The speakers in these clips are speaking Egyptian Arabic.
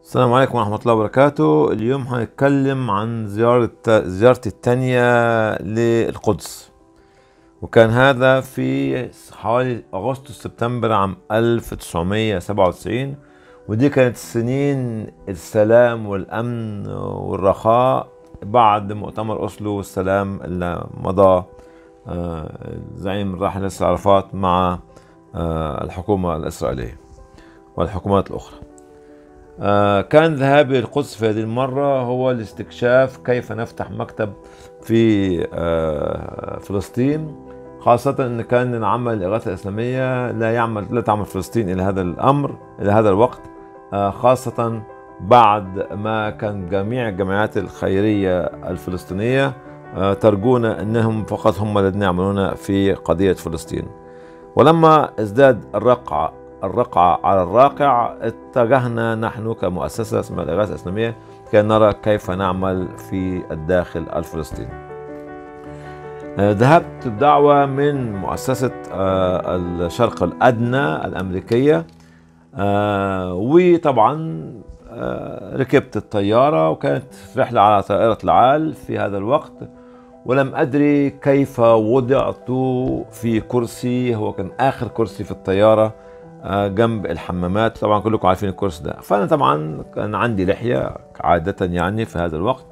السلام عليكم ورحمة الله وبركاته اليوم هنتكلم عن زيارة زيارتي التانية للقدس وكان هذا في حوالي أغسطس سبتمبر عام 1997 ودي كانت سنين السلام والأمن والرخاء بعد مؤتمر أوسلو والسلام اللي مضى آه، الزعيم الراحل ياسر عرفات مع آه، الحكومة الإسرائيلية والحكومات الأخرى آه، كان ذهابي القدس في هذه المرة هو لاستكشاف كيف نفتح مكتب في آه، فلسطين خاصة أن كان العمل الإغاثة الإسلامية لا يعمل لا تعمل فلسطين إلى هذا الأمر إلى هذا الوقت آه، خاصة بعد ما كان جميع الجمعيات الخيرية الفلسطينية آه، ترجون أنهم فقط هم الذين يعملون في قضية فلسطين ولما ازداد الرقعة الرقعة على الراقع اتجهنا نحن كمؤسسة اسمها الإغاثة الإسلامية كي نرى كيف نعمل في الداخل الفلسطيني آه، ذهبت بدعوة من مؤسسة آه، الشرق الأدنى الأمريكية آه، وطبعا آه، ركبت الطيارة وكانت رحلة على طائرة العال في هذا الوقت ولم أدري كيف وضعت في كرسي هو كان آخر كرسي في الطيارة آه، جنب الحمامات طبعا كلكم عارفين الكرسي ده فأنا طبعا كان عندي لحية عادة يعني في هذا الوقت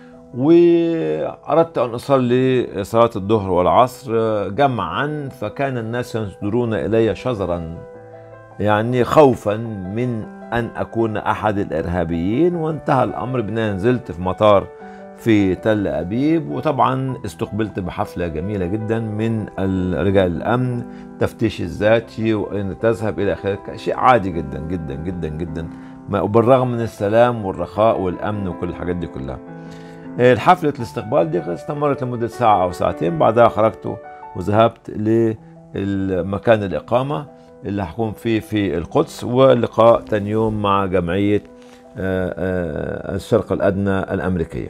وأردت أن أصلي صلاة الظهر والعصر جمعا فكان الناس ينظرون إلي شزرا يعني خوفا من أن أكون أحد الإرهابيين وانتهى الأمر بأن نزلت في مطار في تل أبيب وطبعا استقبلت بحفلة جميلة جدا من رجال الأمن تفتيش الذاتي وأن تذهب إلى آخره شيء عادي جدا جدا جدا جدا ما- وبالرغم من السلام والرخاء والأمن وكل الحاجات دي كلها الحفلة الاستقبال دي استمرت لمدة ساعة أو ساعتين بعدها خرجت وذهبت لمكان الإقامة اللي هكون فيه في القدس ولقاء تاني يوم مع جمعية آه، آه، الشرق الأدنى الأمريكية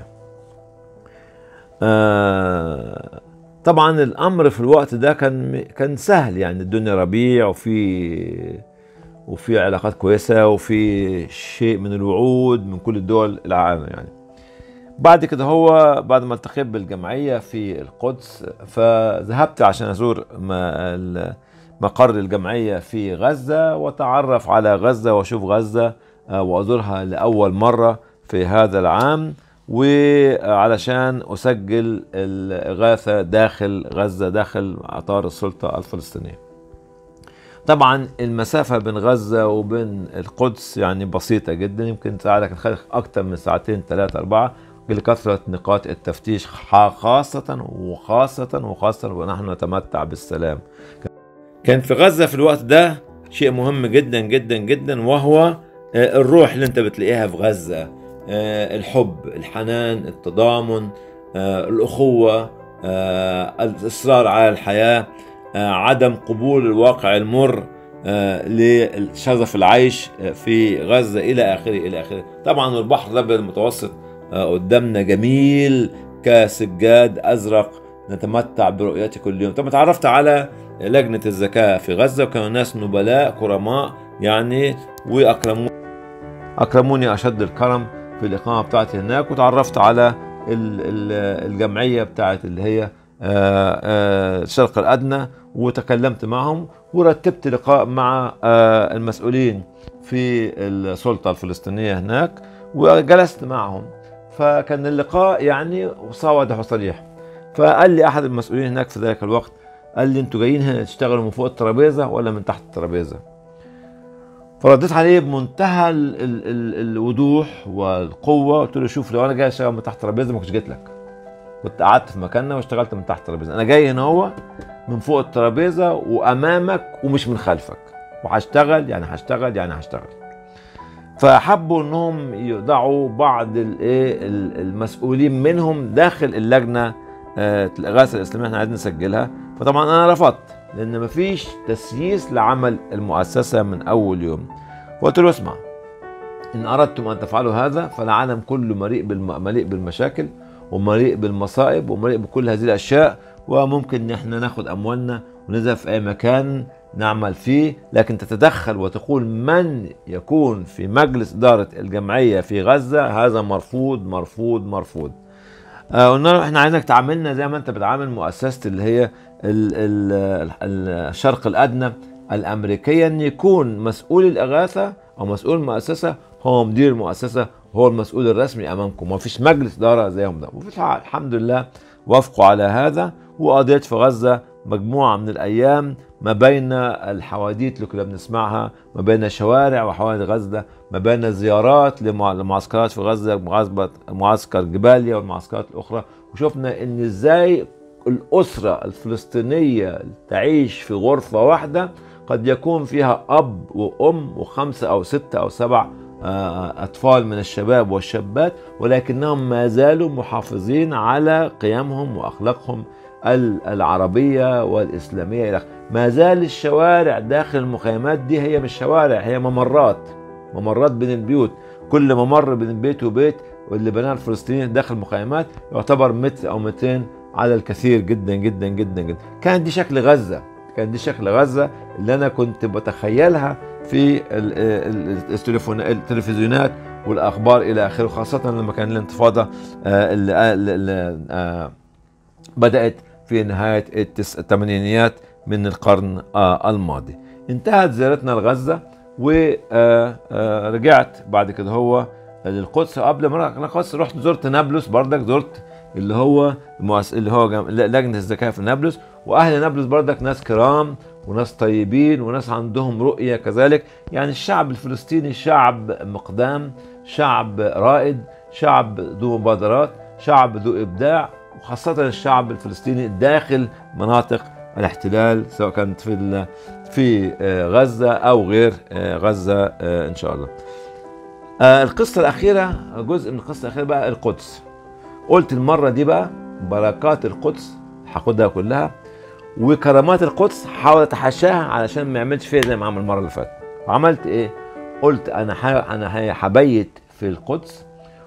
آه، طبعا الأمر في الوقت ده كان كان سهل يعني الدنيا ربيع وفي وفي علاقات كويسة وفي شيء من الوعود من كل الدول العالم يعني بعد كده هو بعد ما التقيت بالجمعية في القدس فذهبت عشان أزور ما- ال- مقر الجمعية في غزة وأتعرف على غزة وأشوف غزة آه، وأزورها لأول مرة في هذا العام وعلشان أسجل الإغاثة داخل غزة داخل أطار السلطة الفلسطينية طبعا المسافة بين غزة وبين القدس يعني بسيطة جدا يمكن ساعتك تخلق أكثر من ساعتين ثلاثة أربعة لكثرة نقاط التفتيش خاصة وخاصة وخاصة ونحن نتمتع بالسلام كان في غزة في الوقت ده شيء مهم جدا جدا جدا وهو آه، الروح اللي انت بتلاقيها في غزة آه، الحب الحنان التضامن آه، الأخوة آه، الإصرار على الحياة آه، عدم قبول الواقع المر آه، لشظف العيش آه، في غزة إلى آخره إلى آخره طبعا البحر الأبيض المتوسط آه، قدامنا جميل كسجاد أزرق نتمتع برؤيته كل يوم طبعا تعرفت على لجنة الزكاة في غزة وكانوا ناس نبلاء كرماء يعني وأكرموني أكرموني أشد الكرم في الإقامة بتاعتي هناك وتعرفت على ال- ال- الجمعية بتاعت اللي هي آه، آه، الشرق الأدنى وتكلمت معهم ورتبت لقاء مع آه، المسؤولين في السلطة الفلسطينية هناك وجلست معهم فكان اللقاء يعني صادح وصريح فقال لي أحد المسؤولين هناك في ذلك الوقت قال لي انتوا جايين هنا تشتغلوا من فوق الترابيزه ولا من تحت الترابيزه فرديت عليه بمنتهى ال ال ال الوضوح والقوه قلت له شوف لو انا جاي اشتغل من تحت الترابيزه ما كنتش جيت لك كنت قعدت في مكاننا واشتغلت من تحت الترابيزه انا جاي هنا هو من فوق الترابيزه وامامك ومش من خلفك وهشتغل يعني هشتغل يعني هشتغل فحبوا انهم يضعوا بعض الايه ال- المسؤولين منهم داخل اللجنه آه، الاغاثه الاسلاميه احنا عايزين نسجلها فطبعا انا رفضت لان مفيش تسييس لعمل المؤسسه من اول يوم فقلت له اسمع ان اردتم ان تفعلوا هذا فالعالم كله مليء بالم... مليء بالمشاكل ومليء بالمصائب ومليء بكل هذه الاشياء وممكن ان احنا ناخد اموالنا ونذهب في اي مكان نعمل فيه لكن تتدخل وتقول من يكون في مجلس إدارة الجمعية في غزة هذا مرفوض مرفوض مرفوض آه، قلنا له احنا عايزك تعاملنا زي ما انت بتعامل مؤسسة اللي هي ال ال الشرق الأدنى الأمريكية أن يكون مسؤول الإغاثة أو مسؤول المؤسسة هو مدير المؤسسة هو المسؤول الرسمي أمامكم ما فيش مجلس إدارة زيهم ده وفي الحمد لله وافقوا على هذا وقضيت في غزة مجموعة من الأيام ما بين الحواديت اللي كنا بنسمعها ما بين شوارع وحوادث غزة ما بين زيارات لمعسكرات في غزة معسكر جباليا والمعسكرات الأخرى وشفنا إن إزاي الأسرة الفلسطينية تعيش في غرفة واحدة قد يكون فيها أب وأم وخمسة أو ستة أو سبع آه، أطفال من الشباب والشابات ولكنهم ما زالوا محافظين على قيمهم وأخلاقهم العربية والإسلامية إلى ما زال الشوارع داخل المخيمات دي هي مش شوارع هي ممرات ممرات بين البيوت كل ممر بين بيت وبيت واللي بناه الفلسطينيين داخل المخيمات يعتبر متر أو مترين على الكثير جدا جدا جدا جدا كانت دي شكل غزة كانت دي شكل غزة اللي أنا كنت بتخيلها في التلفزيونات والاخبار الى اخره خاصه لما كان الانتفاضه اللي آه، بدات في نهايه الثمانينيات من القرن آه، الماضي انتهت زيارتنا لغزه ورجعت آه، بعد كده هو للقدس قبل ما القدس رحت زرت نابلس بردك زرت اللي هو اللي هو لجنه الزكاه في نابلس واهل نابلس بردك ناس كرام وناس طيبين وناس عندهم رؤية كذلك يعني الشعب الفلسطيني شعب مقدام شعب رائد شعب ذو مبادرات شعب ذو إبداع وخاصة الشعب الفلسطيني داخل مناطق الاحتلال سواء كانت في في آه، غزة أو غير آه، غزة آه، إن شاء الله القصة الأخيرة جزء من القصة الأخيرة بقى القدس قلت المرة دي بقى بركات القدس هاخدها كلها وكرامات القدس حاول اتحاشاها علشان ما يعملش فيها زي ما عمل المره اللي فاتت وعملت ايه قلت انا ح... انا هبيت في القدس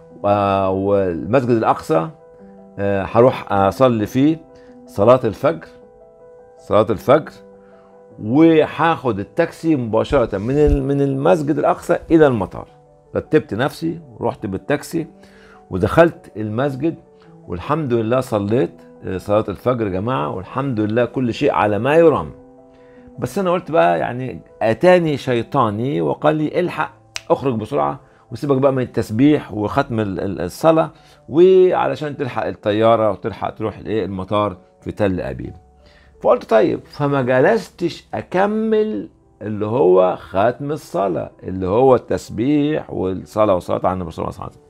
والمسجد الاقصى آه، هروح اصلي فيه صلاه الفجر صلاه الفجر وهاخد التاكسي مباشره من من المسجد الاقصى الى المطار رتبت نفسي ورحت بالتاكسي ودخلت المسجد والحمد لله صليت صلاة الفجر يا جماعة والحمد لله كل شيء على ما يرام بس أنا قلت بقى يعني أتاني شيطاني وقال لي الحق اخرج بسرعة وسيبك بقى من التسبيح وختم الصلاة وعلشان تلحق الطيارة وتلحق تروح المطار في تل أبيب فقلت طيب فما جلستش أكمل اللي هو ختم الصلاة اللي هو التسبيح والصلاة والصلاة على النبي صلى الله عليه وسلم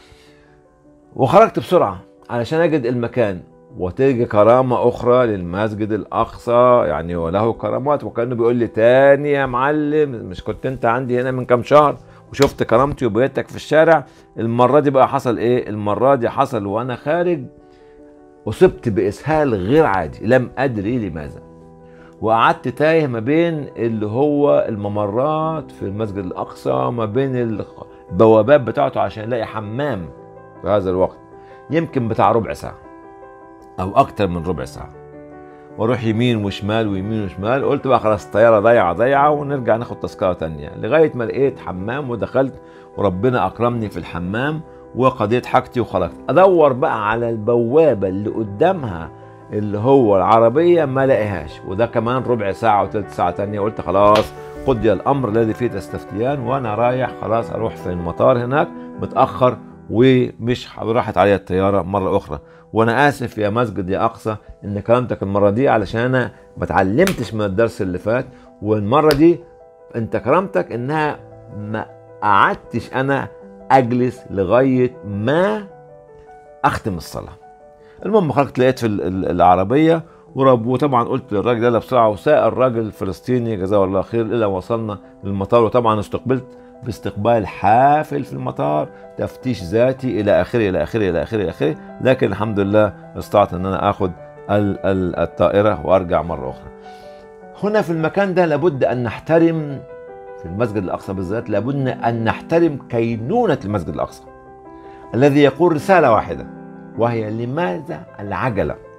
وخرجت بسرعة علشان أجد المكان وتيجي كرامة أخرى للمسجد الأقصى يعني وله كرامات وكأنه بيقول لي تاني يا معلم مش كنت أنت عندي هنا من كام شهر وشفت كرامتي وبيتك في الشارع المرة دي بقى حصل إيه؟ المرة دي حصل وأنا خارج أصبت بإسهال غير عادي لم أدري لماذا وقعدت تايه ما بين اللي هو الممرات في المسجد الأقصى ما بين البوابات بتاعته عشان ألاقي حمام في هذا الوقت يمكن بتاع ربع ساعة او اكتر من ربع ساعه واروح يمين وشمال ويمين وشمال قلت بقى خلاص الطياره ضايعه ضايعه ونرجع ناخد تذكره تانية لغايه ما لقيت حمام ودخلت وربنا اكرمني في الحمام وقضيت حاجتي وخرجت ادور بقى على البوابه اللي قدامها اللي هو العربيه ما لاقيهاش وده كمان ربع ساعه وثلث ساعه تانية قلت خلاص قضي الامر الذي فيه تستفتيان وانا رايح خلاص اروح في المطار هناك متاخر ومش راحت علي الطياره مره اخرى وانا اسف يا مسجد يا اقصى ان كلامتك المره دي علشان انا ما اتعلمتش من الدرس اللي فات والمره دي انت كرامتك انها ما قعدتش انا اجلس لغايه ما اختم الصلاه المهم خرجت لقيت في العربيه وطبعا قلت للراجل ده بسرعه وسائل الراجل الفلسطيني جزاه الله خير الى وصلنا للمطار وطبعا استقبلت باستقبال حافل في المطار تفتيش ذاتي الى اخره الى اخره الى اخره الى اخره لكن الحمد لله استطعت ان انا اخذ الطائره وارجع مره اخرى هنا في المكان ده لابد ان نحترم في المسجد الاقصى بالذات لابد ان نحترم كينونه المسجد الاقصى الذي يقول رساله واحده وهي لماذا العجله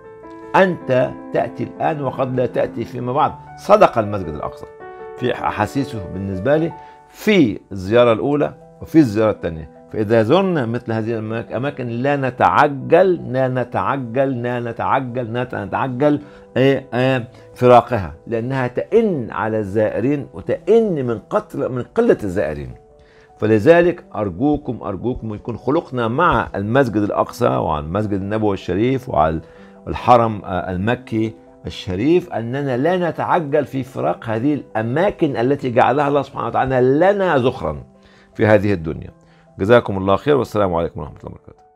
أنت تأتي الآن وقد لا تأتي فيما بعد صدق المسجد الأقصى في أحاسيسه بالنسبة لي في الزيارة الأولى وفي الزيارة الثانية فإذا زرنا مثل هذه الأماكن لا نتعجل لا نتعجل لا نتعجل لا نتعجل إيه، إيه، فراقها لأنها تئن على الزائرين وتئن من قتل من قلة الزائرين فلذلك أرجوكم أرجوكم يكون خلقنا مع المسجد الأقصى وعلى المسجد النبوي الشريف وعلى الحرم المكي الشريف أننا لا نتعجل في فراق هذه الأماكن التي جعلها الله سبحانه وتعالى لنا ذخرا في هذه الدنيا جزاكم الله خير والسلام عليكم ورحمة الله وبركاته